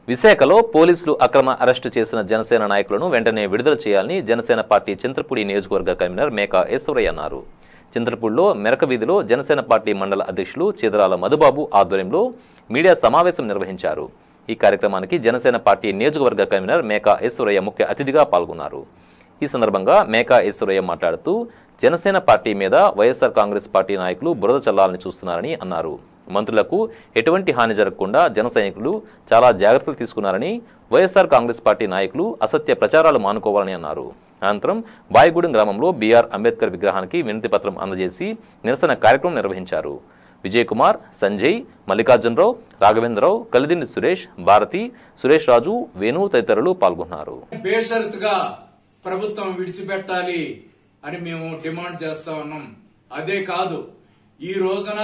విశాఖలో పోలీసులు అక్రమ అరెస్టు చేసిన జనసేన నాయకులను వెంటనే విడుదల చేయాలని జనసేన పార్టీ చింతలపూడి నియోజకవర్గ కన్వీనర్ మేకా ఈశ్వరయ్య అన్నారు చింతలపూడిలో మెరక వీధిలో జనసేన పార్టీ మండల అధ్యక్షులు చీదరాల మధుబాబు ఆధ్వర్యంలో మీడియా సమావేశం నిర్వహించారు ఈ కార్యక్రమానికి జనసేన పార్టీ నియోజకవర్గ కన్వీనర్ మేకా ఈశ్వరయ్య ముఖ్య అతిథిగా పాల్గొన్నారు ఈ సందర్భంగా మేకా ఈశ్వరయ్య మాట్లాడుతూ జనసేన పార్టీ మీద వైఎస్ఆర్ కాంగ్రెస్ పార్టీ నాయకులు బురద చల్లాలని చూస్తున్నారని అన్నారు మంత్రులకు ఎటువంటి హాని జరగకుండా జన సైనికులు చాలా జాగ్రత్తలు తీసుకున్నారని వైఎస్ఆర్ కాంగ్రెస్ పార్టీ నాయకులు అసత్య ప్రచారాలు మానుకోవాలని అన్నారు అనంతరం బాయిగూడెం గ్రామంలో బీఆర్ అంబేద్కర్ విగ్రహానికి వినతి పత్రం అందజేసి నిరసన కార్యక్రమం నిర్వహించారు విజయ్ కుమార్ సంజయ్ మల్లికార్జునరావు రాఘవేంద్రరావు కలిదిండి సురేష్ భారతి సురేష్ రాజు వేణు తదితరులు పాల్గొన్నారు బేషరతుగా ప్రభుత్వం విడిచిపెట్టాలి అని మేము డిమాండ్ చేస్తా ఉన్నాం అదే కాదు ఈ రోజున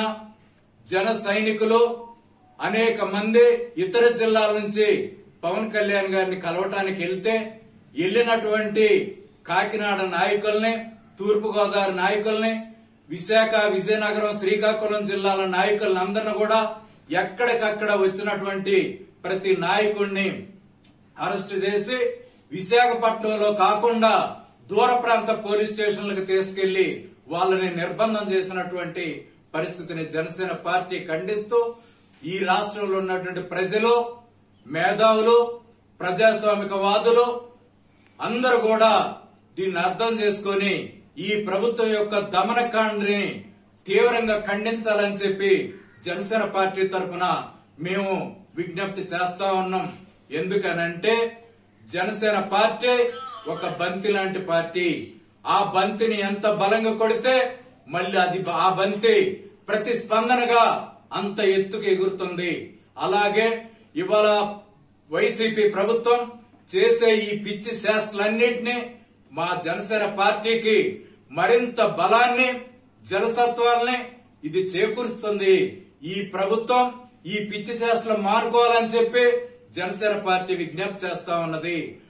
జన సైనికులు అనేక మంది ఇతర జిల్లాల నుంచి పవన్ కళ్యాణ్ గారిని కలవటానికి వెళ్తే వెళ్ళినటువంటి కాకినాడ నాయకుల్ని తూర్పుగోదావరి నాయకుల్ని విశాఖ విజయనగరం శ్రీకాకుళం జిల్లాల నాయకులందరిని కూడా ఎక్కడికక్కడ వచ్చినటువంటి ప్రతి నాయకుడిని అరెస్ట్ చేసి విశాఖపట్నంలో కాకుండా దూర ప్రాంత పోలీస్ స్టేషన్లకు తీసుకెళ్లి వాళ్ళని నిర్బంధం చేసినటువంటి పరిస్థితిని జనసేన పార్టీ ఖండిస్తూ ఈ రాష్ట్రంలో ఉన్నటువంటి ప్రజలు మేధావులు ప్రజాస్వామికవాదులు అందరూ కూడా దీన్ని అర్థం చేసుకొని ఈ ప్రభుత్వం యొక్క దమనకాండ్ని తీవ్రంగా ఖండించాలని చెప్పి జనసేన పార్టీ తరఫున మేము విజ్ఞప్తి చేస్తా ఉన్నాం ఎందుకనంటే జనసేన పార్టీ ఒక బంతి లాంటి పార్టీ ఆ బంతిని ఎంత బలంగా కొడితే మళ్ళీ అది ఆ బంతి ప్రతిస్పందనగా అంత ఎత్తుకు ఎగురుతుంది అలాగే ఇవాళ వైసీపీ ప్రభుత్వం చేసే ఈ పిచ్చి శాస్త్రాలన్నింటినీ మా జనసేన పార్టీకి మరింత బలాన్ని జలసత్వాల్ని ఇది చేకూరుస్తుంది ఈ ప్రభుత్వం ఈ పిచ్చి శాస్త్రం మానుకోవాలని చెప్పి జనసేన పార్టీ విజ్ఞప్తి చేస్తా ఉన్నది